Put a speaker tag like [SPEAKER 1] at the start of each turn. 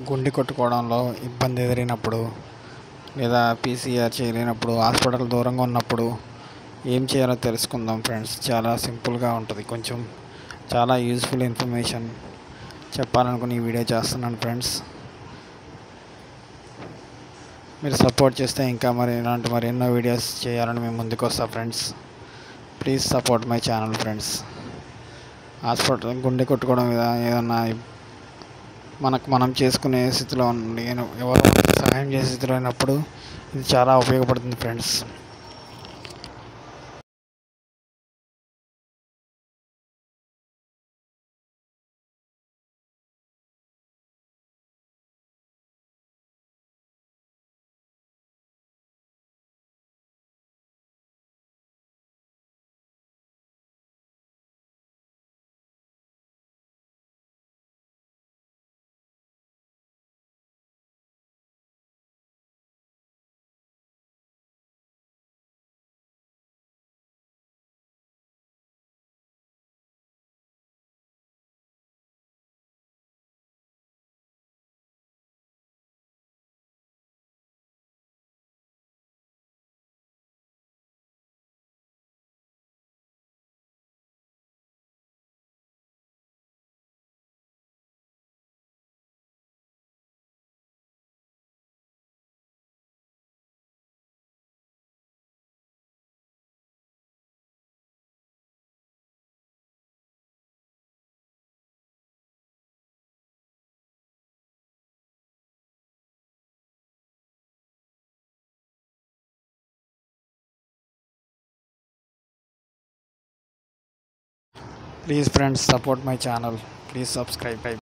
[SPEAKER 1] గుండె కొట్టుకోవడంలో ఇబ్బంది ఎదిరినప్పుడు లేదా పీసీఆర్ చేయలేనప్పుడు హాస్పిటల్ దూరంగా ఉన్నప్పుడు ఏం చేయాలో తెలుసుకుందాం ఫ్రెండ్స్ చాలా సింపుల్గా ఉంటుంది కొంచెం చాలా యూజ్ఫుల్ ఇన్ఫర్మేషన్ చెప్పాలనుకుని ఈ వీడియో చేస్తున్నాను ఫ్రెండ్స్ మీరు సపోర్ట్ చేస్తే ఇంకా మరి ఇలాంటి మరి ఎన్నో వీడియోస్ చేయాలని మేము ముందుకు వస్తాం friends please support my channel friends hospital గుండె కొట్టుకోవడం మీద ఏదన్నా మనకు మనం చేసుకునే స్థితిలో ఉండి ఎవరో మనకి సహాయం చేసే స్థితిలో అయినప్పుడు ఇది చాలా ఉపయోగపడుతుంది friends please friends support my channel please subscribe